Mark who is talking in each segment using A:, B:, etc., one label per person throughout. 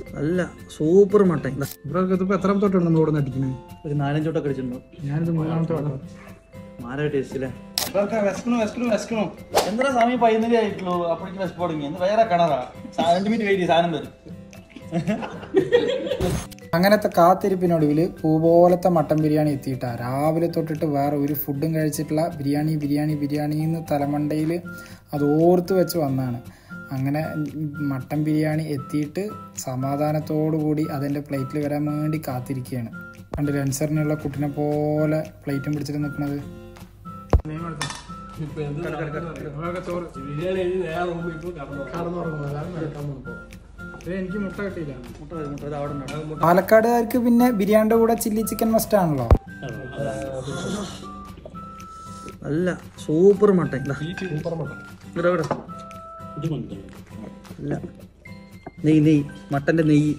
A: നല്ല super mutton ദാ,
B: ഇവരൊക്കെ ഇതിപ്പോ എത്രാമത്തെ തൊട്ടാണ് നമ്മൾ ഇവിടെ നിന്ന് അടിക്കുന്നത്
A: ഒരു നാലഞ്ചോട്ടൊക്കെ അടിച്ചിട്ടുണ്ടോ
B: ഞാനിത് മൂന്നാമത്തെ വട്ടം
A: മാര ടേസ്റ്റ് അല്ലേ
C: വിശക്കണു വിശക്കണു വിശക്കണു
A: എന്താ സമയം പതിനൊന്നര ആയിട്ടുള്ളൂ അപ്പോഴേക്ക് വിശപ്പ് തുടങ്ങി എന്ത് വേറെ കിണറാ രണ്ട് മിനിറ്റ് കഴിഞ്ഞ് സാധനം വരും
D: അങ്ങനത്തെ കാത്തിരിപ്പിനൊടുവിൽ പൂ പോലത്തെ മട്ടൻ ബിരിയാണി എത്തിയിട്ടാ രാവിലെ തൊട്ടിട്ട് വേറെ ഒരു ഫുഡും കഴിച്ചിട്ടില്ല ബിരിയാണി ബിരിയാണി ബിരിയാണി എന്ന് തലമണ്ടയിൽ അത് ഓർത്ത് വെച്ച് വന്നാണ് അങ്ങനെ മട്ടൻ ബിരിയാണി എത്തിയിട്ട് സമാധാനത്തോടു കൂടി അതിൻ്റെ പ്ലേറ്റിൽ വരാൻ വേണ്ടി കാത്തിരിക്കുകയാണ് പണ്ട് രൻസറിനുള്ള കുട്ടിനെ പോലെ പ്ലേറ്റും പിടിച്ചിട്ട് നിൽക്കുന്നത്
B: എനിക്ക് മുട്ട കിട്ടിയില്ല
A: മുട്ട വരും, മുട്ട ഇത് അവിടെ ഉണ്ടാവും
D: പാലക്കാടുകാർക്ക് പിന്നെ ബിരിയാണിയുടെ കൂടെ ചില്ലി ചിക്കൻ മസ്റ്റ് ആണല്ലോ
A: നല്ല സൂപ്പർ മട്ടൻ ദാ. ഇവിടെ, ഇവിടെ. അല്ല നെയ് നെയ് മട്ടന്റെ നെയ്യ്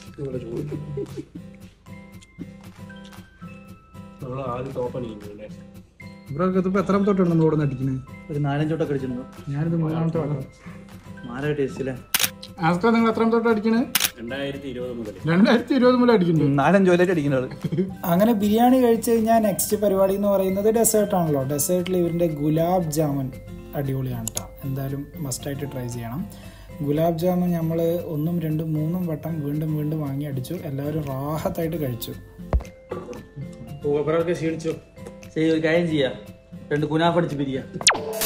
B: ഇവരൊക്കെ ഇതിപ്പോ എത്രാമത്തെ തൊട്ടാണ് നമ്മൾ ഇവിടെ നിന്ന് അടിക്കുന്നത്
A: ഒരു നാലഞ്ചോട്ടൊക്കെ അടിച്ചിട്ടുണ്ടോ
B: ഞാനിത് മൂന്നാമത്തെ വട്ടം
A: മാര ടേസ്റ്റ് അല്ലേ
B: ആസ്കർ നിങ്ങൾ എത്രാമത്തെ തൊട്ട് അടിക്കണത് രണ്ടായിരത്തി ഇരുപത് മുതൽ അടിക്കുന്നുണ്ട്
A: നാലഞ്ചോലായിട്ട് അടിക്കുന്ന ആള്
D: അങ്ങനെ ബിരിയാണി കഴിച്ച് കഴിഞ്ഞാൽ നെക്സ്റ്റ് പരിപാടി എന്ന് പറയുന്നത് ഡെസേർട്ട് ആണല്ലോ ഡെസേർട്ടിൽ ഇവരുടെ ഗുലാബ് ജാമുൻ അടിപൊളിയാണ് കേട്ടോ എന്തായാലും മസ്റ്റായിട്ട് ട്രൈ ചെയ്യണം ഗുലാബ് ജാമുൻ നമ്മൾ ഒന്നും രണ്ടും മൂന്നും വട്ടം വീണ്ടും വീണ്ടും വാങ്ങി അടിച്ചു എല്ലാവരും റാഹത്തായിട്ട് കഴിച്ചു
B: ഇവരൊക്കെ ക്ഷീണിച്ചു
A: ശരി ഒരു കാര്യം ചെയ്യാം രണ്ട് കുനാഫ് അടിച്ച് പിരിയാ